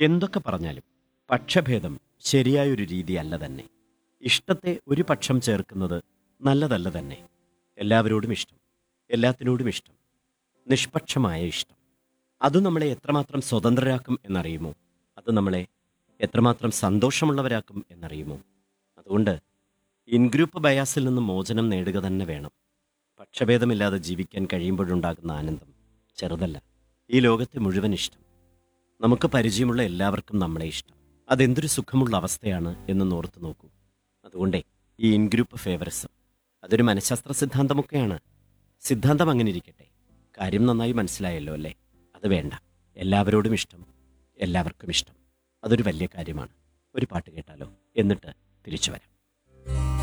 എന്തൊക്കെ പറഞ്ഞാലും പക്ഷഭേദം ശരിയായൊരു രീതിയല്ല തന്നെ ഇഷ്ടത്തെ ഒരു പക്ഷം ചേർക്കുന്നത് നല്ലതല്ല തന്നെ എല്ലാവരോടും ഇഷ്ടം എല്ലാത്തിനോടും ഇഷ്ടം നിഷ്പക്ഷമായ ഇഷ്ടം അത് നമ്മളെ എത്രമാത്രം സ്വതന്ത്രരാക്കും എന്നറിയുമോ അത് നമ്മളെ എത്രമാത്രം സന്തോഷമുള്ളവരാക്കും എന്നറിയുമോ അതുകൊണ്ട് ഇൻഗ്രൂപ്പ് ബയാസിൽ നിന്ന് മോചനം നേടുക തന്നെ വേണം പക്ഷഭേദമില്ലാതെ ജീവിക്കാൻ കഴിയുമ്പോഴുണ്ടാകുന്ന ആനന്ദം ചെറുതല്ല ഈ ലോകത്തെ മുഴുവൻ ഇഷ്ടം നമുക്ക് പരിചയമുള്ള എല്ലാവർക്കും നമ്മളെ ഇഷ്ടം അതെന്തൊരു സുഖമുള്ള അവസ്ഥയാണ് എന്ന് ഓർത്ത് നോക്കൂ അതുകൊണ്ടേ ഈ ഇൻഗ്രൂപ്പ് ഫേവറിസം അതൊരു മനഃശാസ്ത്ര സിദ്ധാന്തമൊക്കെയാണ് സിദ്ധാന്തം അങ്ങനെ ഇരിക്കട്ടെ കാര്യം നന്നായി മനസ്സിലായല്ലോ അല്ലേ അത് വേണ്ട എല്ലാവരോടും ഇഷ്ടം എല്ലാവർക്കും ഇഷ്ടം അതൊരു വലിയ കാര്യമാണ് ഒരു പാട്ട് കേട്ടാലോ എന്നിട്ട് തിരിച്ചു വരാം